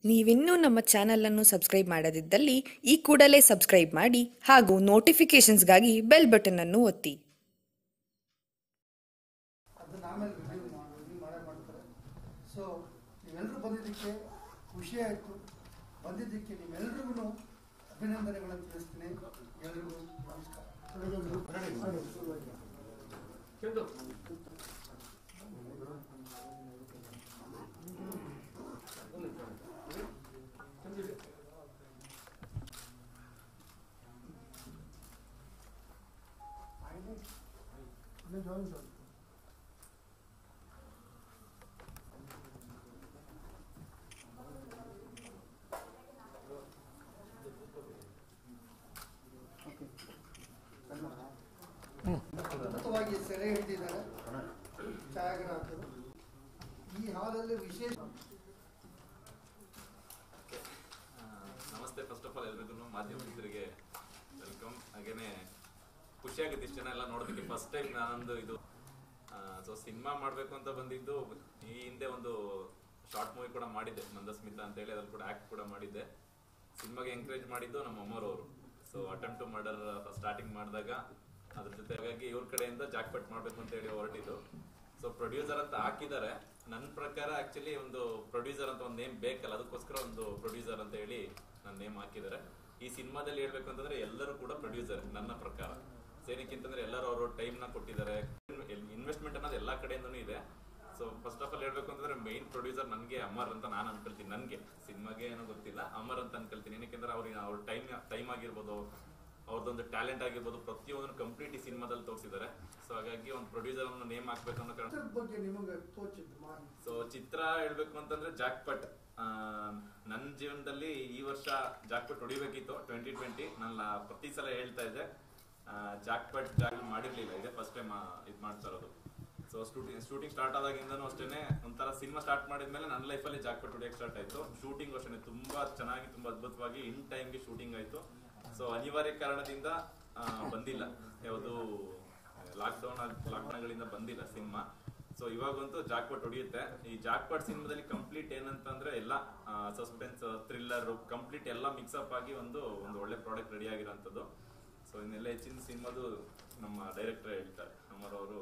ನೀವಿನ್ನೂ ನಮ್ಮ ಚಾನಲನ್ನು ಸಬ್ಸ್ಕ್ರೈಬ್ ಮಾಡದಿದ್ದಲ್ಲಿ ಈ ಕೂಡಲೇ ಸಬ್ಸ್ಕ್ರೈಬ್ ಮಾಡಿ ಹಾಗೂ ನೋಟಿಫಿಕೇಷನ್ಸ್ಗಾಗಿ ಬೆಲ್ ಬಟನ್ ಅನ್ನು ಒತ್ತಿ ಅದನ್ನ ಆಮೇಲೆ ರಿವ್ಯೂ ರಿವ್ಯೂ ಮಾಡೇ ಮಾಡ್ತಾರೆ ಸೊ ನೀವೆಲ್ಲರೂ ಬಂದಿದ್ದಕ್ಕೆ ಖುಷಿ ಆಯಿತು ಬಂದಿದ್ದಕ್ಕೆ ನಿಮ್ಮೆಲ್ರಿಗೂ ಅಭಿನಂದನೆಗಳನ್ನು ತಿಳಿಸ್ತೀನಿ ಎಲ್ರಿಗೂ ನಮಸ್ಕಾರ ಅದ್ಭುತವಾಗಿ ಸೆರೆ ಹಿಡಿದಿದ್ದಾರೆ ಛಾಯಾಗ್ರಾಹಕರು ಈ ಹಾಲಲ್ಲಿ ವಿಶೇಷ ಆ, ನಮಸ್ತೆ ಫಸ್ಟ್ ಆಫ್ ಆಲ್ ಎಲ್ರಿಗೂ ಮಾಧ್ಯಮ ಮಿತ್ರರಿಗೆ ವೆಲ್ಕಮ್ ಹಾಗೇನೆ ಖುಷಿಯಾಗುತ್ತೆ ಇಷ್ಟು ಜನ ಎಲ್ಲ ನೋಡೋದಕ್ಕೆ ಫಸ್ಟ್ ಟೈಮ್ ನಾನೊಂದು ಇದು ಸೊ ಸಿನಿಮಾ ಮಾಡಬೇಕು ಅಂತ ಬಂದಿದ್ದು ಈ ಹಿಂದೆ ಒಂದು ಶಾರ್ಟ್ ಮೂವಿ ಕೂಡ ಮಾಡಿದ್ದೆ ಮಂದಸ್ಮಿತ ಅಂತ ಹೇಳಿ ಅದ್ರಲ್ಲಿ ಕೂಡ ಆಕ್ಟ್ ಕೂಡ ಮಾಡಿದ್ದೆ ಸಿನಿಮಾಗೆ ಎಂಕರೇಜ್ ಮಾಡಿದ್ದು ನಮ್ಮ ಅಮ್ಮರವರು so attempt to murder starting ಮಾಡಿದಾಗ ಅದ್ರ ಜೊತೆ ಹಾಗಾಗಿ ಇವ್ರ ಕಡೆಯಿಂದ ಜಾಕ್ಪಟ್ ಮಾಡಬೇಕು ಅಂತ ಹೇಳಿ ಹೊರಟಿದ್ದು ಸೊ ಪ್ರೊಡ್ಯೂಸರ್ ಅಂತ ಹಾಕಿದ್ದಾರೆ ನನ್ನ ಪ್ರಕಾರ ಆಕ್ಚುಲಿ ಒಂದು ಪ್ರೊಡ್ಯೂಸರ್ ಅಂತ ಒಂದು ನೇಮ್ ಬೇಕಲ್ಲ ಅದಕ್ಕೋಸ್ಕರ ಒಂದು ಪ್ರೊಡ್ಯೂಸರ್ ಅಂತ ಹೇಳಿ ನನ್ನ ನೇಮ್ ಹಾಕಿದ್ದಾರೆ ಈ ಸಿನಿಮಾದಲ್ಲಿ ಹೇಳ್ಬೇಕು ಅಂತಂದ್ರೆ ಎಲ್ಲರೂ ಕೂಡ ಪ್ರೊಡ್ಯೂಸರ್ ನನ್ನ ಪ್ರಕಾರ ಏನಕ್ಕಿಂತಂದ್ರೆ ಎಲ್ಲರೂ ಅವರು ಟೈಮ್ ನ ಕೊಟ್ಟಿದ್ದಾರೆ ಇನ್ವೆಸ್ಟ್ಮೆಂಟ್ ಅನ್ನೋದು ಎಲ್ಲಾ ಕಡೆಯಿಂದನೂ ಇದೆ ಸೊ ಫಸ್ಟ್ ಆಫ್ ಆಲ್ ಹೇಳ್ಬೇಕು ಅಂತಂದ್ರೆ ಮೈನ್ ಪ್ರೊಡ್ಯೂಸರ್ ನನಗೆ ಅಮರ್ ಅಂತ ನಾನು ಅನ್ಕೊಳ್ತೀನಿ ನನಗೆ ಸಿನಿಮಾಗೆ ಏನೋ ಗೊತ್ತಿಲ್ಲ ಅಮರ್ ಅಂತ ಅನ್ಕೊಳ್ತೀನಿ ಏನಕ್ಕೆಂದ್ರೆ ಅವ್ರಿಗೆ ಅವ್ರ ಟೈಮ್ ಟೈಮ್ ಆಗಿರ್ಬೋದು ಅವ್ರದ್ದೊಂದು ಟ್ಯಾಲೆಂಟ್ ಆಗಿರ್ಬೋದು ಪ್ರತಿಯೊಂದನ್ನು ಕಂಪ್ಲೀಟ್ ಈ ಸಿನಿಮಾದಲ್ಲಿ ತೋರಿಸಿದ್ದಾರೆ ಸೊ ಹಾಗಾಗಿ ಒಂದು ಪ್ರೊಡ್ಯೂಸರ್ ಅನ್ನು ನೇಮ್ ಹಾಕ್ಬೇಕು ಅನ್ನೋ ಕಾರಣ ಚಿತ್ರದ ಬಗ್ಗೆ ನಿಮಗೆ ತೋಚಿದ್ದು ಮಾಹಿತಿ ಸೊ ಚಿತ್ರ ಹೇಳ್ಬೇಕು ಅಂತಂದ್ರೆ ಜಾಕ್ಪಟ್ ನನ್ನ ಜೀವನದಲ್ಲಿ ಈ ವರ್ಷ ಜಾಕ್ಪಟ್ ಹೊಡಿಬೇಕಿತ್ತು ಟ್ವೆಂಟಿ ಟ್ವೆಂಟಿ ನಾನು ಪ್ರತಿ ಸಲ ಹೇಳ್ತಾ ಇದ್ದೆ ಜಾಕ್ಪಟ್ ಜಾಕ್ ಮಾಡಿರ್ಲಿಲ್ಲ ಇದೆ ಫಸ್ಟ್ ಟೈಮ್ ಇದು ಮಾಡ್ತಾ ಇರೋದು ಸೊ ಶೂಟಿಂಗ್ ಶೂಟಿಂಗ್ ಸ್ಟಾರ್ಟ್ ಆದಾಗಿಂದನೂ ಅಷ್ಟೇನೆ ಒಂಥರ ಸಿನಿಮಾ ಸ್ಟಾರ್ಟ್ ಮಾಡಿದ್ಮೇಲೆ ನನ್ನ ಲೈಫಲ್ಲಿ ಜಾಕ್ಪಟ್ ಹೊಡಿಯಕ್ಕೆ ಸ್ಟಾರ್ಟ್ ಆಯ್ತು ಶೂಟಿಂಗ್ ಅಷ್ಟೇ ತುಂಬಾ ಚೆನ್ನಾಗಿ ತುಂಬಾ ಅದ್ಭುತವಾಗಿ ಇನ್ ಟೈಮ್ಗೆ ಶೂಟಿಂಗ್ ಆಯ್ತು ಸೊ ಅನಿವಾರ್ಯ ಕಾರಣದಿಂದ ಆ, ಬಂದಿಲ್ಲ ಯಾವುದು ಲಾಕ್ಡೌನ್ ಲಾಕ್ಡೌನ್ಗಳಿಂದ ಬಂದಿಲ್ಲ ಸಿನಿಮಾ ಸೊ ಇವಾಗಂತೂ ಜಾಕ್ಪಟ್ ಹೊಡಿಯುತ್ತೆ ಈ ಜಾಕ್ಪಟ್ ಸಿನಿಮಾದಲ್ಲಿ ಕಂಪ್ಲೀಟ್ ಏನಂತಂದ್ರೆ ಎಲ್ಲ ಸಸ್ಪೆನ್ಸ್ ಥ್ರಿಲ್ಲರ್ ಕಂಪ್ಲೀಟ್ ಎಲ್ಲ ಮಿಕ್ಸ್ ಅಪ್ ಆಗಿ ಒಂದು ಒಂದು ಒಳ್ಳೆ ಪ್ರಾಡಕ್ಟ್ ರೆಡಿ ಆಗಿರೋಂಥದ್ದು ಸೊ ಇನ್ನೆಲ್ಲ ಹೆಚ್ಚಿನ ಸಿನಿಮಾದು ನಮ್ಮ ಡೈರೆಕ್ಟರ್ ಹೇಳ್ತಾರೆ ಅಮರ್ ಅವರು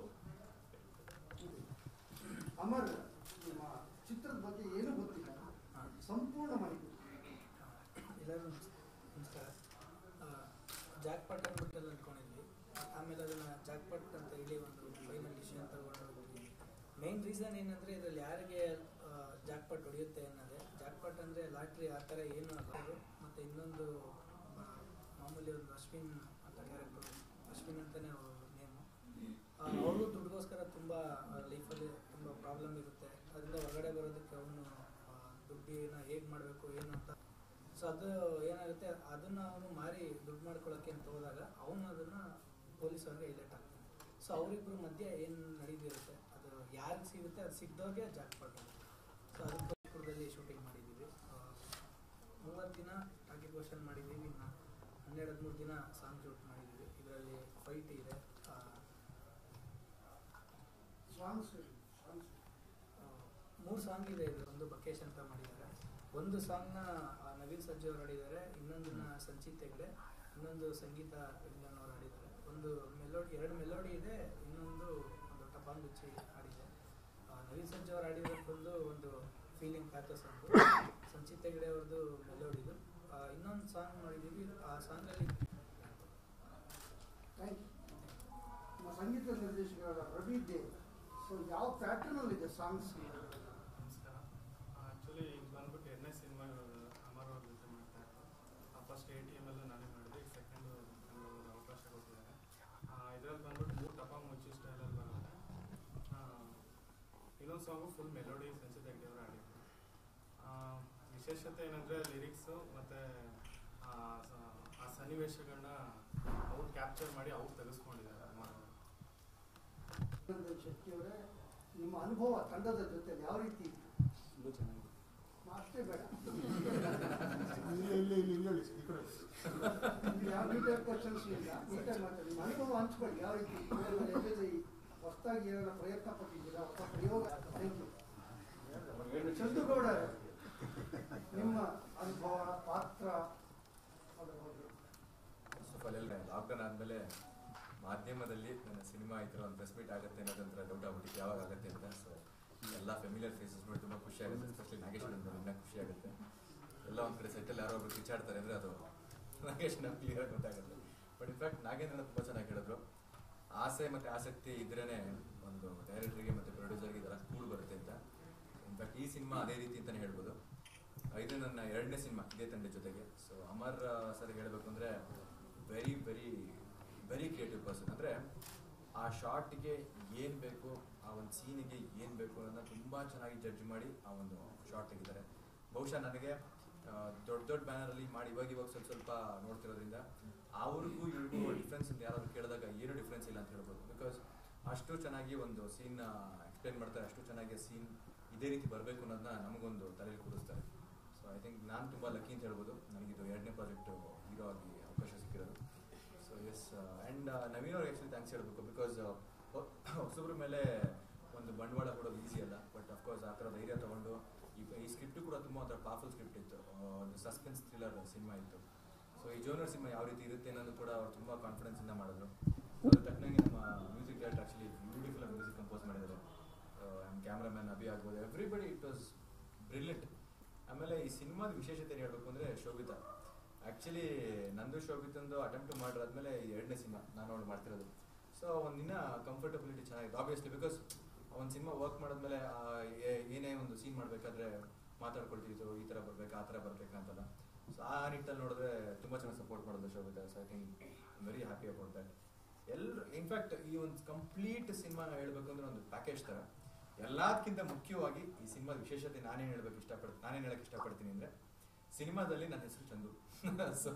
ಅಮರ್ ನಿಮ್ಮ ಚಿತ್ರದ ಬಗ್ಗೆ ಏನೂ ಗೊತ್ತಿಲ್ಲ ಸಂಪೂರ್ಣ ಮಾಹಿತಿ ಎಲ್ಲರೂ ನಮಸ್ಕಾರ ಜಾಕ್ಪಾಟ್ ಅಂದ್ಬಿಟ್ಟೆಲ್ಲ ಅಂದ್ಕೊಂಡಿದ್ವಿ ಆಮೇಲೆ ಅದನ್ನ ಜಾಕ್ಪಾಟ್ ಅಂತ ಹೇಳಿ ಒಂದು ಫೈನಲ್ ಡಿಸಿಷನ್ ತಗೊಂಡು ಹೋಗ್ತೀವಿ ಮೇನ್ ರೀಸನ್ ಏನಂದ್ರೆ ಇದರಲ್ಲಿ ಯಾರಿಗೆ ಜಾಕ್ಪಾಟ್ ಹೊಡೆಯುತ್ತೆ ಅನ್ನೋದೇ ಜಾಕ್ಪಾಟ್ ಅಂದ್ರೆ ಲಾಟ್ರಿ ಆ ಥರ ಏನು ಅಲ್ಲ ಮತ್ತೆ ಇನ್ನೊಂದು ಆ, ಮಾಮೂಲಿ ಒಂದು ಅಶ್ವಿನ್ ಅಂತ ಕ್ಯಾರೆಕ್ಟರ್ ಅಶ್ವಿನ್ ಅಂತಾನೆ ಅವ್ರ ನೇಮು ಅವರು ದುಡ್ಡುಗೋಸ್ಕರ ತುಂಬ ಲೈಫಲ್ಲಿ ತುಂಬ ಪ್ರಾಬ್ಲಮ್ ಇರುತ್ತೆ ಅದರಿಂದ ಹೊರಗಡೆ ಬರೋದಕ್ಕೆ ಅವನು ದುಡ್ಡಿನ ಹೇಗೆ ಮಾಡಬೇಕು ಏನು ಅಂತ ಸೊ ಅದು ಏನಾಗುತ್ತೆ ಅದನ್ನ ಅವನು ಮಾರಿ ದುಡ್ಡು ಮಾಡ್ಕೊಳ್ಳೋಕೆ ಅಂತ ಹೋದಾಗ ಅವನು ಅದನ್ನ ಪೊಲೀಸ್ ಅವ್ರಿಗೆ ಇಲೆಕ್ಟ್ ಆಗ್ತಾನೆ ಸೊ ಅವರಿಬ್ಬರ ಮಧ್ಯೆ ಏನು ನಡೀದಿರುತ್ತೆ ಅದು ಯಾರಿಗೆ ಸಿಗುತ್ತೆ ಅದು ಸಿಗ್ದವ್ರಿಗೆ ಜಾಕ್ಪಾಟ್ ಸೊ ಅದಕ್ಕೋಸ್ಕರದಲ್ಲಿ ಶೂಟಿಂಗ್ ಮಾಡಿದ್ದೀವಿ ಆ, ಮೂವತ್ತು ದಿನ ಟಾಕಿ ಕ್ವಶನ್ ಮಾಡಿದ್ದೀವಿ ಇನ್ನು ಹನ್ನೆರಡು ಹದಿಮೂರು ದಿನ ಸಾಂಗ್ ಶೂಟ್ ಮಾಡಿದ್ದೀವಿ ಇದರಲ್ಲಿ ಫೈಟ್ ಇದೆ ಆ, ಸಾಂಗ್ಸ್ ಸಾಂಗ್ಸ್ ಮೂರು ಸಾಂಗ್ ಇದೆ ಇದು ಒಂದು ಬಕೇಶ್ ಅಂತ ಮಾಡಿದ್ದಾರೆ ಒಂದು ಸಾಂಗ್ನ ನವೀನ್ ಸಜ್ಜು ಅವರು ಹಾಡಿದ್ದಾರೆ ಇನ್ನೊಂದನ್ನ ಸಂಚಿತ್ ಹೆಗ್ಡೆ ಇನ್ನೊಂದು ಸಂಗೀತ ವಿಜ್ಞಾನ್ ಅವರು ಹಾಡಿದ್ದಾರೆ ಒಂದು ಮೆಲೋಡಿ ಎರಡು ಮೆಲೋಡಿ ಇದೆ ಇನ್ನೊಂದು ಒಂದು ಟಪಾಂಗುಚ್ಚಿ ಹಾಡಿದೆ ಆ, ನವೀನ್ ಸಜ್ಜು ಅವರು ಹಾಡಿರೋದೊಂದು ಒಂದು ಫೀಲಿಂಗ್ ಪ್ಯಾಥಸ್ ಅಂತ ಸಂಚಿತ್ ಹೆಗ್ಡೆ ಅವ್ರದ್ದು ಮೆಲೋಡಿದು ಇನ್ನೊಂದು ಸಾಂಗ್ ಮಾಡಿದ್ದೀವಿ ಆ ಸಾಂಗಲ್ಲಿ ಥ್ಯಾಂಕ್ ಯು ನಮ್ಮ ಸಂಗೀತ ನಿರ್ದೇಶಕರಾದ ರವಿ ದೇವ್ ಸೊ ಯಾವ ಪ್ಯಾಟರ್ನಲ್ಲಿ ಇದೆ ಸಾಂಗ್ಸ್ ನಮಸ್ಕಾರ ಆ್ಯಕ್ಚುಲಿ ಇದು ಬಂದ್ಬಿಟ್ಟು ಎರಡನೇ ಸಿನಿಮಾ ಅಮರ್ ಅವ್ರ ಜೊತೆ ಮಾಡ್ತಾ ಇತ್ತು ಫಸ್ಟ್ ಎ ಟಿ ಎಮ್ ಎಲ್ಲ ನಾನೇ ಮಾಡಿದೆ ಈಗ ಸೆಕೆಂಡು ನನಗೆ ಒಂದು ಅವಕಾಶ ಕೊಟ್ಟಿದ್ದಾರೆ ಇದರಲ್ಲಿ ಬಂದ್ಬಿಟ್ಟು ಮೂರು ಟಪ ಮುಚ್ಚಿ ಸ್ಟೈಲಲ್ಲಿ ಬರುತ್ತೆ ಆ, ಇನ್ನೊಂದು song full melody Sanchit Hegde ಅವರು ಆಡಿದ್ರು ಆ, ವಿಶೇಷತೆ ಏನಂದರೆ ಲಿರಿಕ್ಸು ಮತ್ತು ಆ ಸನ್ನಿವೇಶಗಳನ್ನ ಅವ್ರು ಕ್ಯಾಪ್ಚರ್ ಮಾಡಿ ಅವ್ರು ತೆಗೆಸ್ಕೊಂಡಿದ್ದಾರೆ ಅಮರ್ ಅವರು ಅಭಿನಂದನ್ ಶೆಟ್ಟಿ ಅವರೇ ನಿಮ್ಮ ಅನುಭವ ತಂಡದ ಜೊತೆ ಯಾವ ರೀತಿ ಇತ್ತು? ತುಂಬ ಚೆನ್ನಾಗಿದೆ ಅಷ್ಟೇ ಬೇಡ ಇಲ್ಲಿ ಇಲ್ಲಿ ಇಲ್ಲಿ ಇಲ್ಲಿ ಹೇಳಿ ಈ ಕಡೆ ನಿಮ್ಗೆ ಯಾವ ಡೀಟೇಲ್ ಕ್ವಶನ್ಸ್ ಇಲ್ಲ ನೀಟಾಗಿ ಮಾತಾಡಿ ನಿಮ್ಮ ಅನುಭವ ಹಂಚ್ಕೊಳ್ಳಿ ಯಾವ ರೀತಿ ಇತ್ತು? ಆಮೇಲೆ ಎಲ್ಲೆಲ್ಲಿ ಹೊಸದಾಗಿ ಏನಾರ ಪ್ರಯತ್ನ ಪಟ್ಟಿದ್ದೀರಾ ಹೊಸ ಪ್ರಯೋಗ ಥ್ಯಾಂಕ್ ಯು ಚಂದುಗೌಡ ನಿಮ್ಮ ಅನುಭವ ಪಾತ್ರ ಅದ್ರ ಬಗ್ಗೆ ಫಸ್ಟ್ ಆಫ್ ಆಲ್ ಎಲ್ಲ ಲಾಕ್ಡೌನ್ ಆದಮೇಲೆ ಮಾಧ್ಯಮದಲ್ಲಿ ನನ್ನ ಸಿನಿಮಾ ಈ ಥರ ಒಂದು ಪ್ರೆಸ್ ಮೀಟ್ ಆಗುತ್ತೆ ಅನ್ನೋದಂತರ ಡೌಟ್ ಆಗ್ಬಿಟ್ಟಿತ್ತು ಯಾವಾಗ ಆಗುತ್ತೆ ಅಂತ ಸೊ ಎಲ್ಲ ಫೆಮಿಲಿಯರ್ ಫೇಸಸ್ ನೋಡಿ ತುಂಬ ಖುಷಿ ಆಗುತ್ತೆ ಎಸ್ಪೆಷಲಿ ನಾಗೇಶ್ ನಂದು ಇನ್ನೂ ಖುಷಿ ಆಗುತ್ತೆ ಎಲ್ಲ ಒಂದು ಕಡೆ ಸೆಟ್ಟಲ್ಲಿ ಯಾರೋ ಒಬ್ರು ಕಿಚಾಡ್ತಾರೆ ಅಂದರೆ ಅದು ನಾಗೇಶ್ ನಮ್ಗೆ ಕ್ಲಿಯರ್ ಆಗಿ ಗೊತ್ತಾಗುತ್ತೆ ಬಟ್ ಇನ್ಫ್ಯಾಕ್ಟ್ ನಾಗೇಂದ್ರನ ತುಂಬ ಚೆನ್ನಾಗಿ ಹೇಳಿದ್ರು ಆಸೆ ಮತ್ತು ಆಸಕ್ತಿ ಇದ್ರೇ ಒಂದು ಡೈರೆಕ್ಟರ್ಗೆ ಮತ್ತು ಪ್ರೊಡ್ಯೂಸರ್ಗೆ ಇದರ ಕೂಡ್ ಬರುತ್ತೆ ಅಂತ ಇನ್ಫ್ಯಾಕ್ಟ್ ಈ ಸಿನಿಮಾ ಅದೇ ರೀತಿ ಅಂತಲೇ ಹೇಳ್ಬೋದು ಇದು ನನ್ನ ಎರಡನೇ ಸಿನಿಮಾ ಇದೇ ತಂಡ ಜೊತೆಗೆ ಸೊ ಅಮರ್ ಸರ್ ಹೇಳಬೇಕು ಅಂದರೆ very very very creative person ಅಂದರೆ ಆ ಶಾರ್ಟ್ಗೆ ಏನು ಬೇಕು ಆ ಒಂದು ಸೀನಿಗೆ ಏನು ಬೇಕು ಅನ್ನೋದನ್ನ ತುಂಬ ಚೆನ್ನಾಗಿ ಜಡ್ಜ್ ಮಾಡಿ ಆ ಒಂದು ಶಾರ್ಟ್ ತೆಗಿತಾರೆ ಬಹುಶಃ ನನಗೆ ಆ, ದೊಡ್ಡ ದೊಡ್ಡ ಬ್ಯಾನರಲ್ಲಿ ಮಾಡಿ ಇವಾಗ ಇವಾಗ ಸ್ವಲ್ಪ ಸ್ವಲ್ಪ ನೋಡ್ತಿರೋದ್ರಿಂದ ಅವ್ರಿಗೂ ಇವ್ರಿಗೂ ಡಿಫ್ರೆನ್ಸ್ ಅಂತ ಯಾರಾದ್ರು ಕೇಳಿದಾಗ ಏನು ಡಿಫ್ರೆನ್ಸ್ ಇಲ್ಲ ಅಂತ ಹೇಳ್ಬೋದು ಬಿಕಾಸ್ ಅಷ್ಟು ಚೆನ್ನಾಗಿ ಒಂದು ಸೀನ್ ಎಕ್ಸ್ಪ್ಲೇನ್ ಮಾಡ್ತಾರೆ ಅಷ್ಟು ಚೆನ್ನಾಗಿ ಸೀನ್ ಇದೇ ರೀತಿ ಬರಬೇಕು ಅನ್ನೋದನ್ನ ನಮಗೊಂದು ತಲೆಯಲ್ಲಿ ಕೂಡಿಸ್ತಾರೆ ಸೊ ಐ ಥಿಂಕ್ ನಾನು ತುಂಬ ಲಕ್ಕಿ ಅಂತ ಹೇಳ್ಬೋದು ನನಗಿದು ಎರಡನೇ ಪ್ರಾಜೆಕ್ಟು ಹೀರೋ ಆಗಿ ಅವಕಾಶ ಸಿಕ್ಕಿರೋದು ಸೊ ಎಸ್ ಆ್ಯಂಡ್ ನವೀನ್ ಅವ್ರಿಗೆ ಆ್ಯಕ್ಚುಲಿ ಥ್ಯಾಂಕ್ಸ್ ಹೇಳಬೇಕು ಬಿಕಾಸ್ ಹೊಸಬ್ರ ಮೇಲೆ ಒಂದು ಬಂಡವಾಳ ಕೊಡೋದು ಈಸಿ ಅಲ್ಲ ಬಟ್ ಅಫ್ಕೋರ್ಸ್ ಆ ಥರ ಧೈರ್ಯ ತೊಗೊಂಡು ಈ ಈ ಸ್ಕ್ರಿಪ್ಟು ಕೂಡ ತುಂಬ ಒಂಥರ ಪವರ್ಫುಲ್ ಸ್ಕ್ರಿಪ್ಟ್ ಇತ್ತು ಆ, ಒಂದು ಸಸ್ಪೆನ್ಸ್ ಥ್ರಿಲ್ಲರ್ ಸಿನಿಮಾ ಇತ್ತು ಸೊ ಈ ಜೋನರ್ ಸಿನಿಮಾ ಯಾವ ರೀತಿ ಇರುತ್ತೆ ಅನ್ನೋದು ಕೂಡ ಅವ್ರು ತುಂಬ ಕಾನ್ಫಿಡೆನ್ಸಿಂದ ಮಾಡಿದ್ರು ಅದ್ರ ತಕ್ಕನಾಗಿ ನಮ್ಮ ಮ್ಯೂಸಿಕ್ ಡೈರೆಕ್ಟರ್ ಆ್ಯಕ್ಚುಲಿ ಬ್ಯೂಟಿಫುಲ್ ಆಗಿ ಮ್ಯೂಸಿಕ್ ಕಂಪೋಸ್ ಮಾಡಿದ್ದಾರೆ ಆ್ಯಂಡ್ ಕ್ಯಾಮ್ರಾಮನ್ ಅಭಿ ಆಗ್ಬೋದು ಎವ್ರಿಬಡಿ ಇಟ್ ವಾಸ್ ಬ್ರಿಲಿಯಂಟ್ ಆಮೇಲೆ ಈ ಸಿನಿಮಾದ ವಿಶೇಷತೆ ಏನು ಹೇಳಬೇಕು ಅಂದರೆ ಶೋಭಿತಾ ಆ್ಯಕ್ಚುಲಿ ನಂದು ಶೋಭಿತಂದು ಅಟೆಂಪ್ಟ್ ಮಾಡಿರಾದ್ಮೇಲೆ ಈ ಎರಡನೇ ಸಿನಿಮಾ ನಾನು ಅವ್ಳು ಮಾಡ್ತಿರೋದು ಸೊ ಒಂದಿನ ಕಂಫರ್ಟಬಿಲಿಟಿ ಚೆನ್ನಾಗಿದೆ ಆಬ್ವಿಯಸ್ಲಿ ಬಿಕಾಸ್ ಒಂದು ಸಿನಿಮಾ ವರ್ಕ್ ಮಾಡಿದ್ಮೇಲೆ ಆ, ಏ- ಏನೇ ಒಂದು ಸೀನ್ ಮಾಡಬೇಕಾದ್ರೆ ಮಾತಾಡ್ಕೊಳ್ತಿದ್ರು ಈ ಥರ ಬರ್ಬೇಕು ಆ ಥರ ಬರ್ಬೇಕು ಅಂತಲ್ಲ ಸೊ ಆ ನಿಟ್ಟಲ್ಲಿ ನೋಡಿದ್ರೆ ತುಂಬ ಚೆನ್ನಾಗಿ ಸಪೋರ್ಟ್ ಮಾಡೋದು Shobhita so I think very happy about that ಎಲ್ಲರೂ ಇನ್ಫ್ಯಾಕ್ಟ್ ಈ ಒಂದು ಕಂಪ್ಲೀಟ್ ಸಿನಿಮಾ ಹೇಳಬೇಕು ಅಂದ್ರೆ ಒಂದು ಪ್ಯಾಕೇಜ್ ಥರ ಎಲ್ಲದಕ್ಕಿಂತ ಮುಖ್ಯವಾಗಿ ಈ ಸಿನಿಮಾದ ವಿಶೇಷತೆ ನಾನೇನು ಹೇಳ್ಬೇಕು ಇಷ್ಟಪಡ್ತೀನಿ ನಾನೇನು ಹೇಳಕ್ಕೆ ಇಷ್ಟಪಡ್ತೀನಿ ಅಂದರೆ ಸಿನಿಮಾದಲ್ಲಿ ನನ್ನ ಹೆಸರು ಚಂದು ಸೊ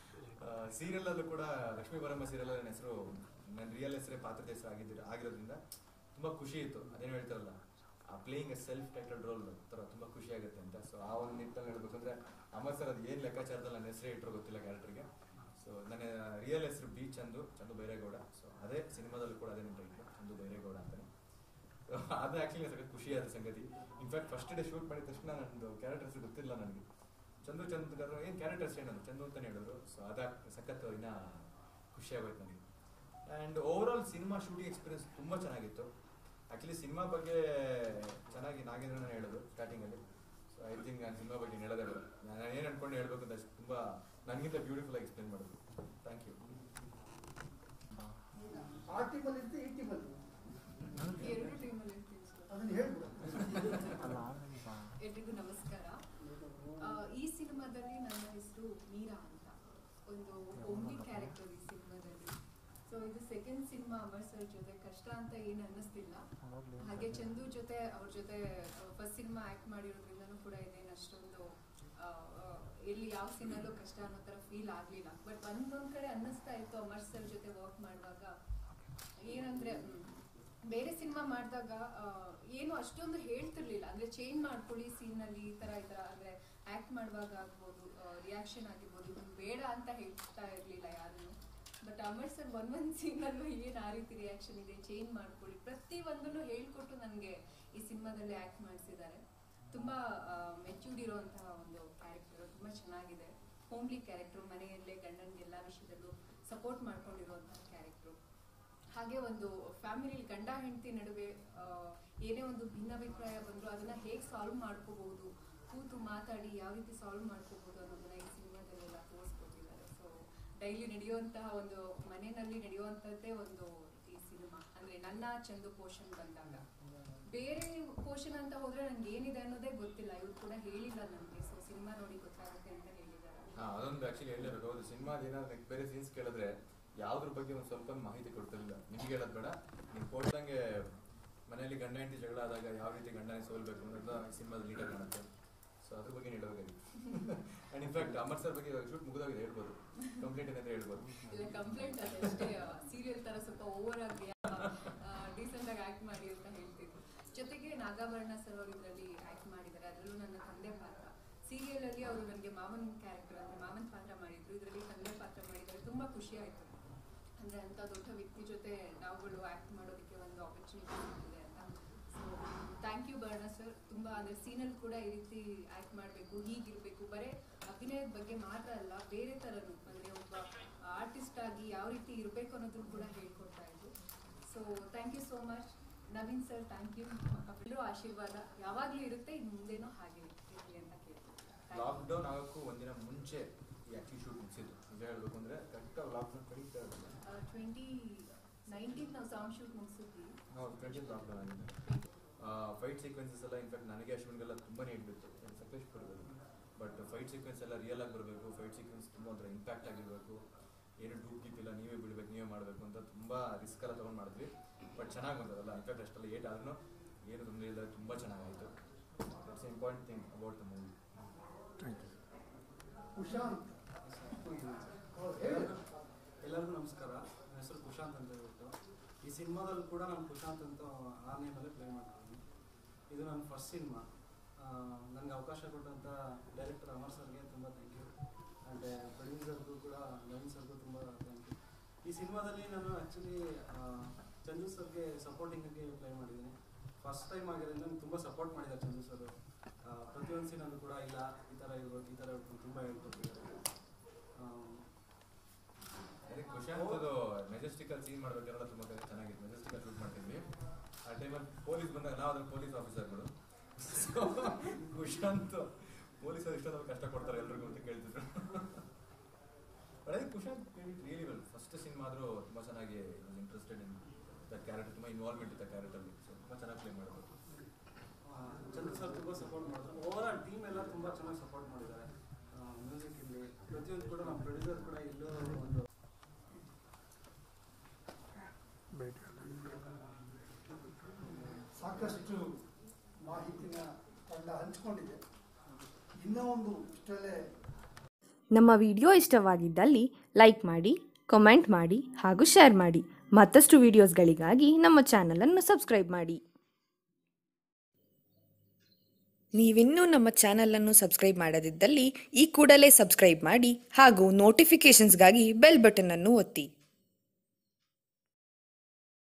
ಸೀರಿಯಲಲ್ಲೂ ಕೂಡ ಲಕ್ಷ್ಮೀ ಬರಮ್ಮ ಸೀರಿಯಲ್ ನನ್ನ ಹೆಸರು ನನ್ನ ರಿಯಲ್ ಹೆಸರೇ ಪಾತ್ರದ ಹೆಸರು ಆಗಿದ್ದ ಆಗಿರೋದ್ರಿಂದ ತುಂಬ ಖುಷಿ ಇತ್ತು ಅದೇನು ಹೇಳ್ತಾರಲ್ಲ ಆ playing a self title role ಥರ ತುಂಬ ಖುಷಿ ಆಗುತ್ತೆ ಅಂತ ಸೊ ಆ ಒಂದು ನಿಟ್ಟಲ್ಲಿ ಹೇಳ್ಬೇಕಂದ್ರೆ ಅಮ್ಮ ಸರ್ ಅದು ಏನು ಲೆಕ್ಕಾಚಾರದಲ್ಲಿ ನನ್ನ ಹೆಸರೇ ಇಟ್ಟರು ಗೊತ್ತಿಲ್ಲ ಕ್ಯಾರೆಕ್ಟರ್ಗೆ ಸೊ ನನ್ನ ರಿಯಲ್ ಹೆಸರು ಬಿ ಚಂದು ಚಂದು ಬೈರೇಗೌಡ ಸೊ ಅದೇ ಸಿನಿಮಾದಲ್ಲೂ ಕೂಡ ಅದೇ ನಿಂತ ಇತ್ತು ಚಂದು ಬೈರೇಗೌಡ ಅಂತಾನೆ So, ಅದು ಆ್ಯಕ್ಚುಲಿ ಸಖತ್ ಖುಷಿಯಾದ ಸಂಗತಿ ಇನ್ಫ್ಯಾಕ್ಟ್ ಫಸ್ಟ್ ಡೇ ಶೂಟ್ ಮಾಡಿದ ತಕ್ಷಣ ನಂದು ಕ್ಯಾರೆಕ್ಟರ್ ಹೆಸರು ಗೊತ್ತಿಲ್ಲ ನನಗೆ ಚಂದು ಚಂದು ಏನು ಕ್ಯಾರೆಕ್ಟರ್ ಹೆಸರು ಏನದು ಚಂದು ಅಂತಾನೆ ಹೇಳಿದ್ರು ಸೊ ಅದ ಸಖತ್ ಇನ್ನ ಖುಷಿ ಆಗೋಯ್ತು ನನಗೆ and over all cinema shooting experience ತುಂಬ ಚೆನ್ನಾಗಿತ್ತು ಆ್ಯಕ್ಚುಲಿ ಸಿನಿಮಾ ಬಗ್ಗೆ ಚೆನ್ನಾಗಿ ನಾಗೇಂದ್ರನ ಹೇಳೋದು ಸ್ಟಾರ್ಟಿಂಗಲ್ಲಿ ಸೊ ಐ ಥಿಂಕ್ ನಾನು ಸಿನಿಮಾ ಬಗ್ಗೆ ಹೇಳೋದೇ ಬೇಡ ನಾನು ಏನು ಅನ್ಕೊಂಡು ಹೇಳ್ಬೇಕು ಅಂತ ಅಷ್ಟು ತುಂಬ ನನಗಿಂತ ಬ್ಯೂಟಿಫುಲ್ ಆಗಿ ಎಕ್ಸ್ಪ್ಲೇನ್ ಮಾಡಿದ್ರು ಥ್ಯಾಂಕ್ ಯು ಆ ಟೀಮಲ್ಲಿ ಇರ್ತೀವಿ ಈ ಟೀಮಲ್ಲಿ ಎರಡು ಟೀಮಲ್ಲಿ ಇರ್ತೀನಿ ಸರ್ ಅದನ್ನ ಹೇಳ್ಬಿಡು ಎಲ್ರಿಗೂ ನಮಸ್ಕಾರ ಆ, ಈ ಸಿನಿಮಾದಲ್ಲಿ ನನ್ನ ಹೆಸರು ಮೀರಾ ಅಂತ ಒಂದು ಓಮ್ಲಿ ಕ್ಯಾರೆಕ್ಟರ್ ಈ ಸಿನಿಮಾದಲ್ಲಿ ಸೊ ಇದು ಸೆಕೆಂಡ್ ಸಿನಿಮಾ ಅಮರ್ ಸರ್ ಜೊತೆ ಕಷ್ಟ ಅಂತ ಏನು ಅನ್ನಿಸ್ತಿಲ್ಲ ಹಾಗೆ ಚಂದು ಜೊತೆ ಅವ್ರ ಜೊತೆ ಫಸ್ಟ್ ಸಿನಿಮಾ ಆಕ್ಟ್ ಮಾಡಿರೋದ್ರಿಂದನೂ ಕೂಡ ಇದೇನು ಅಷ್ಟೊಂದು ಆ, ಆ, ಎಲ್ಲಿ ಯಾವ ಸೀನಲ್ಲೂ ಕಷ್ಟ ಅನ್ನೋ ಥರ ಫೀಲ್ ಆಗಲಿಲ್ಲ ಬಟ್ ಒಂದೊಂದು ಕಡೆ ಅನ್ನಿಸ್ತಾ ಇತ್ತು ಅಮರ್ ಸರ್ ಜೊತೆ ವರ್ಕ್ ಮಾಡುವಾಗ ಏನಂದ್ರೆ ಮ್, ಬೇರೆ ಸಿನಿಮಾ ಮಾಡಿದಾಗ ಏನು ಅಷ್ಟೊಂದು ಹೇಳ್ತಿರ್ಲಿಲ್ಲ ಅಂದ್ರೆ ಚೇಂಜ್ ಮಾಡ್ಕೊಳ್ಳಿ scene ಅಲ್ಲಿ ಈ ತರ ಈ ತರ ಅಂದ್ರೆ ಆಕ್ಟ್ ಮಾಡುವಾಗ ಆಗ್ಬೋದು ರಿಯಾಕ್ಷನ್ ಆಗಿರ್ಬೋದು ಇದನ್ನ ಬೇಡ ಅಂತ ಹೇಳ್ತಾ ಇರ್ಲಿಲ್ಲ ಯಾರನ್ನು ಬಟ್ ಅಮರ್ ಸರ್ ಒಂದ್ ಒಂದ್ ಸೀನಲ್ಲೂ ಏನ್ ಆ ರೀತಿ ರಿಯಾಕ್ಷನ್ ಇದೆ ಚೇಂಜ್ ಮಾಡ್ಕೊಳ್ಳಿ ಪ್ರತಿ ಒಂದನ್ನು ಹೇಳ್ಕೊಟ್ಟು ನನಗೆ ಈ ಸಿನಿಮಾದಲ್ಲಿ ಆಕ್ಟ್ ಮಾಡಿಸಿದ್ದಾರೆ ತುಂಬಾ ಮೆಚ್ಯೂರ್ಡ್ ಇರುವಂತಹ ಒಂದು ಕ್ಯಾರೆಕ್ಟರ್ ತುಂಬಾ ಚೆನ್ನಾಗಿದೆ ಹೋಮ್ಲಿ ಕ್ಯಾರೆಕ್ಟರ್ ಮನೆಯಲ್ಲೇ ಗಂಡನಿಗೆ ಎಲ್ಲ ವಿಷಯದಲ್ಲೂ ಸಪೋರ್ಟ್ ಮಾಡ್ಕೊಂಡಿರುವಂತಹ ಕ್ಯಾರೆಕ್ಟರ್ ಹಾಗೆ ಒಂದು ಫ್ಯಾಮಿಲಿ ಗಂಡ ಹೆಂಡತಿ ನಡುವೆ ಆ, ಏನೇ ಒಂದು ಭಿನ್ನಾಭಿಪ್ರಾಯ ಬಂದರೂ ಅದನ್ನ ಹೇಗೆ ಸಾಲ್ವ್ ಮಾಡ್ಕೋಬಹುದು ಕೂತು ಮಾತಾಡಿ ಯಾವ ರೀತಿ ಸಾಲ್ವ್ ಮಾಡ್ಕೋಬಹುದು ಅನ್ನೋದನ್ನ ಈ ಸಿನಿಮಾದಲ್ಲೆಲ್ಲ ತೋರಿಸ್ಕೊಟ್ಟಿದ್ದಾರೆ ಸೊ ಡೈಲಿ ನಡೆಯುವಂತಹ ಒಂದು ಮನೆಯಲ್ಲಿ ನಡೆಯುವಂಥದ್ದೇ ಒಂದು ಈ ಸಿನಿಮಾ ಅಂದ್ರೆ ನನ್ನ ಚಂದು ಪೋಷನ್ ಬಂದಾಗ ಬೇರೆ ಪೋಷನ್ ಅಂತ ಹೋದ್ರೆ ನನ್ಗೆ ಏನಿದೆ ಅನ್ನೋದೇ ಗೊತ್ತಿಲ್ಲ ಇವ್ರು ಕೂಡ ಹೇಳಿಲ್ಲ ನನಗೆ ಸೊ ಸಿನಿಮಾ ನೋಡಿ ಗೊತ್ತಾಗುತ್ತೆ ಅಂತ ಹೇಳಿದ್ದಾರೆ ಹಾ ಅದೊಂದು ಆಕ್ಚುಲಿ ಹೇಳಲೇಬೇಕು ಹೌದು ಸಿನಿಮಾದ ಏನಾದ್ರು ಬೇರೆ ಸೀನ್ಸ್ ಕೇಳಿದ್ರೆ ಯಾವ್ದ್ರ ಬಗ್ಗೆ ಒಂದು ಸ್ವಲ್ಪ ಮಾಹಿತಿ ಕೊಡ್ತಿರ್ಲಿಲ್ಲ ನಿಮ್ಗೆ ಹೇಳೋದು ಬೇಡ ನೀವು ಕೊಟ್ಟಂಗೆ ಮನೆಯಲ್ಲಿ ಗಂಡ ಹೆಂಡತಿ ಜಗಳ ಆದಾಗ ಯಾವ ರೀತಿ ಗಂಡನೇ ಸೋಲ್ಬೇಕು ಅನ್ನೋದು ಈ ಸಿನಿಮಾದ ಲೀಡರ್ ಕಾಣುತ್ತೆ ಸೊ ಅದ್ರ ಬಗ್ಗೆ ಹೇಳಬೇಕಾಗಿತ್ತು ಅಂಡ್ ಇನ್ಫ್ಯಾಕ್ಟ್ ಅಮರ್ ಸರ್ ಬಗ್ಗೆ ಶೂಟ್ ಮುಗಿದೋಗಿದೆ ಹೇಳ್ಬೋದು ಕಂಪ್ಲೀಟ್ ಏನಂತ ಹೇಳ್ಬೋದು ಇಲ್ಲ ಕಂಪ್ಲೇಂಟ್ ಅದಷ್ಟೇ ಸೀರಿಯಲ್ ತರ ಸ್ವಲ್ಪ ಓವರ್ ಆಗಿ ಡೀಸೆಂಟ್ ಆಗಿ ಆಕ್ಟ್ ಮಾಡಿ ಅಂತ ಹೇಳ್ತಿದ್ರು ಜೊತೆಗೆ ನಾಗಾಭರಣ ಸರ್ ಅವರು ಇದರಲ್ಲಿ ಆಕ್ಟ್ ಮಾಡಿದ್ದಾರೆ ಅದರಲ್ಲೂ ನನ್ನ ತಂದೆ ಪಾತ್ರ ಸೀರಿಯಲ್ ಅಲ್ಲಿ ಅವರು ನನಗೆ ಮಾವನ್ ಕ್ಯಾರೆಕ್ಟರ್ ಅಂದ್ರೆ ಮಾವನ್ ಪಾತ್ರ ಮಾಡಿದ್ರು ಇದರಲ್ಲಿ ತಂದೆ ಪಾತ್ರ ಮಾಡಿದ್ದಾರೆ ತುಂಬಾ ಖುಷಿ ಆಯ್ತು ಅಂದ್ರೆ ಅಂತ ದೊಡ್ಡ ವ್ಯಕ್ತಿ ಜೊತೆ ನಾವುಗಳು ಆಕ್ಟ್ ಮಾಡೋದಕ್ಕೆ ಒಂದು ಆಪರ್ಚುನಿಟಿ ಸಿಗ್ತಿದೆ ಅಂತ so thank you Barna sir ತುಂಬ ಅಂದರೆ ಸೀನಲ್ಲಿ ಕೂಡ ಈ ರೀತಿ ಆ್ಯಕ್ಟ್ ಮಾಡಬೇಕು ಹೀಗಿರಬೇಕು ಬರೀ ಅಭಿನಯದ ಬಗ್ಗೆ ಮಾತ್ರ ಅಲ್ಲ ಬೇರೆ ಥರನೂ ಅಂದರೆ ಒಬ್ಬ ಆರ್ಟಿಸ್ಟ್ ಆಗಿ ಯಾವ ರೀತಿ ಇರಬೇಕು ಅನ್ನೋದನ್ನು ಕೂಡ ಹೇಳ್ಕೊಡ್ತಾ ಇದ್ರು so thank you so much Naveen sir thank you ಎಲ್ಲರೂ ಆಶೀರ್ವಾದ ಯಾವಾಗಲೂ ಇರುತ್ತೆ ಇನ್ನು ಮುಂದೇನೂ ಹಾಗೆ ಇರಲಿ ಅಂತ ಕೇಳ್ತೀನಿ Thank you. ಲಾಕ್ಡೌನ್ ಆಗೋಕ್ಕೂ ಒಂದಿನ ಮುಂಚೆ ಈ ಆ್ಯಕ್ಚುಲಿ ಶೂಟ್ ಮುಗಿಸಿದ್ದು ನಿಜ ಹೇಳಬೇಕು ಅಂದರೆ ಕರೆಕ್ಟಾಗಿ ಲಾಕ್ಡೌನ್ ಕರೀತಾ ಇರಲಿಲ್ಲ ಟ್ವೆಂಟಿ ನೈನ್ಟೀನ್ ನಾವು ಸೌಂಡ್ ಶೂಟ್ ಮುಗಿಸಿದ್ವಿ ಹೌದು ಟ್ವೆಂಟಿ ಲಾಕ್ಡೌನ್ ಆಗಿದೆ ಫೈಟ್ ಸೀಕ್ವೆನ್ಸಸ್ ಎಲ್ಲ ಇನ್ಫ್ಯಾಕ್ಟ್ ನನಗೆ ಅಶ್ವಿನ್ಗೆಲ್ಲ ತುಂಬಾನೇ ಇಟ್ಬಿತ್ತು ಸಕಲೇಶ್ಪುರದಲ್ಲಿ ಬಟ್ ಫೈಟ್ ಸೀಕ್ವೆನ್ಸ್ ಎಲ್ಲ ರಿಯಲ್ ಆಗಿ ಬರಬೇಕು ಫೈಟ್ ಸೀಕ್ವೆನ್ಸ್ ತುಂಬ ಒಂಥರ ಇಂಪ್ಯಾಕ್ಟ್ ಆಗಿರಬೇಕು ಏನು ಡೂಪ್ ಗೀಪ್ ಇಲ್ಲ ನೀವೇ ಬಿಡಬೇಕು ನೀವೇ ಮಾಡಬೇಕು ಅಂತ ತುಂಬ ರಿಸ್ಕ್ ಎಲ್ಲ ತೊಗೊಂಡು ಮಾಡಿದ್ವಿ ಬಟ್ ಚೆನ್ನಾಗಿ ಬಂದದಲ್ಲ ಇನ್ಫ್ಯಾಕ್ಟ್ ಅಷ್ಟೆಲ್ಲ ಏಟ್ ಆದ್ರೂ ಏನು ತೊಂದರೆ ಇಲ್ಲ ತುಂಬ ಚೆನ್ನಾಗಾಯಿತು that's important thing about the movie Kushanth ಹೌದು, ಹೇಳಿ ಎಲ್ಲರಿಗೂ ನಮಸ್ಕಾರ ನನ್ನ ಹೆಸರು ಕುಶಾಂತ್ ಅಂತ ಹೇಳ್ಬಿಟ್ಟು ಈ ಸಿನಿಮಾದಲ್ಲಿ ಕೂಡ ನಾನು ಕುಶಾಂತ್ ಅಂತ ಆ ನೇಮಲ್ಲೇ ಪ್ಲೇ ಮಾಡ್ತೀನಿ ಇದು ನನ್ನ ಫಸ್ಟ್ ಸಿನಿಮಾ ನನಗೆ ಅವಕಾಶ ಕೊಟ್ಟಂಥ ಡೈರೆಕ್ಟರ್ ಅಮರ್ ಸರ್ಗೆ ತುಂಬ ಥ್ಯಾಂಕ್ ಯು ಆ್ಯಂಡ್ ಪ್ರೊಡ್ಯೂಸರ್ಗೂ ಕೂಡ ನವೀನ್ ಸರ್ಗೂ ತುಂಬ ಥ್ಯಾಂಕ್ ಯು ಈ ಸಿನಿಮಾದಲ್ಲಿ ನಾನು ಆ್ಯಕ್ಚುಲಿ ಚಂದು ಸರ್ಗೆ ಸಪೋರ್ಟಿಂಗಾಗಿ ಪ್ಲೇ ಮಾಡಿದ್ದೀನಿ ಫಸ್ಟ್ ಟೈಮ್ ಆಗಿರೋದ್ರಿಂದ ನನಗೆ ತುಂಬ ಸಪೋರ್ಟ್ ಮಾಡಿದ್ದಾರೆ ಚಂದು ಸರ್ ಪ್ರತಿಯೊಂದು ಸೀನಲ್ಲೂ ಕೂಡ ಇಲ್ಲ ಈ ಥರ ಇರ್ಬೇಕು ಈ ಥರ ಇರ್ಬೇಕು ತುಂಬ ಹೇಳ್ಕೊಟ್ಟಿದ್ದಾರೆ ಆ, ಅದೇ ಕುಶಾಂತದು ಮೆಜೆಸ್ಟಿಕಲ್ ಸೀನ್ ಮಾಡ್ಬೇಕಾದ್ರೆ ತುಂಬ ಚೆನ್ನಾಗಿತ್ತು ಮೆಜೆಸ್ಟಿಕಲ್ ಶೂಟ್ ಮಾಡ್ತಿದ್ವಿ ಆ ಟೈಮಲ್ಲಿ ಪೊಲೀಸ್ ಬಂದಾಗ ನಾವು ಅದ್ರ ಪೊಲೀಸ್ ಆಫೀಸರ್ಗಳು ಸೊ ಕುಶಾಂತ್ ಪೊಲೀಸರು ಇಷ್ಟೊಂದು ಕಷ್ಟ ಕೊಡ್ತಾರೆ ಎಲ್ರಿಗೂ ಅಂತ ಕೇಳ್ತಿದ್ರು ಬಟ್ ಅದೇ Kushanth really well first cinema ಆದರೂ ತುಂಬ ಚೆನ್ನಾಗಿ ಇಂಟ್ರೆಸ್ಟೆಡ್ ಇನ್ ದಟ್ ಕ್ಯಾರೆಕ್ಟರ್ ತುಂಬ ಇನ್ವಾಲ್ವ್ಮೆಂಟ್ ಇತ್ತು ಕ್ಯಾರೆಕ್ಟರ್ಲಿ ಸೊ ತುಂಬ ಚೆನ್ನಾಗಿ ಪ್ಲೇ ಮಾಡಬೇಕು ಚಂದ್ರ ಸರ್ ತುಂಬ ಸಪೋರ್ಟ್ ಮಾಡಿದ್ರು ಓವರ್ ಆಲ್ ಟೀಮ್ ಎಲ್ಲ ತುಂಬ ಚೆನ್ನಾಗಿ ಸಪೋರ್ಟ್ ಮಾಡಿದ್ದಾರೆ ಮ್ಯೂಸಿಕ್ ಇರಲಿ ಪ್ರತಿಯೊಂದು ಕೂಡ ನಮ್ಮ ಪ್ರೊಡ್ಯೂಸರ್ ಕೂಡ ಎಲ್ಲೋ ಒಂದು ಸಾಕಷ್ಟು ಮಾಹಿತಿನ ತಂಡ ಹಂಚ್ಕೊಂಡಿದೆ ಇನ್ನೂ ಒಂದು ಇಷ್ಟರಲ್ಲೇ ನಮ್ಮ ವಿಡಿಯೋ ಇಷ್ಟವಾಗಿದ್ದಲ್ಲಿ ಲೈಕ್ ಮಾಡಿ ಕಮೆಂಟ್ ಮಾಡಿ ಹಾಗೂ ಶೇರ್ ಮಾಡಿ ಮತ್ತಷ್ಟು ವಿಡಿಯೋಸ್ಗಳಿಗಾಗಿ ನಮ್ಮ ಚಾನಲನ್ನು ಸಬ್ಸ್ಕ್ರೈಬ್ ಮಾಡಿ ನೀವಿನ್ನೂ ನಮ್ಮ ಚಾನಲನ್ನು ಸಬ್ಸ್ಕ್ರೈಬ್ ಮಾಡದಿದ್ದಲ್ಲಿ ಈ ಕೂಡಲೇ ಸಬ್ಸ್ಕ್ರೈಬ್ ಮಾಡಿ ಹಾಗೂ ನೋಟಿಫಿಕೇಷನ್ಸ್ಗಾಗಿ ಬೆಲ್ ಬಟನ್ ಅನ್ನು ಒತ್ತಿ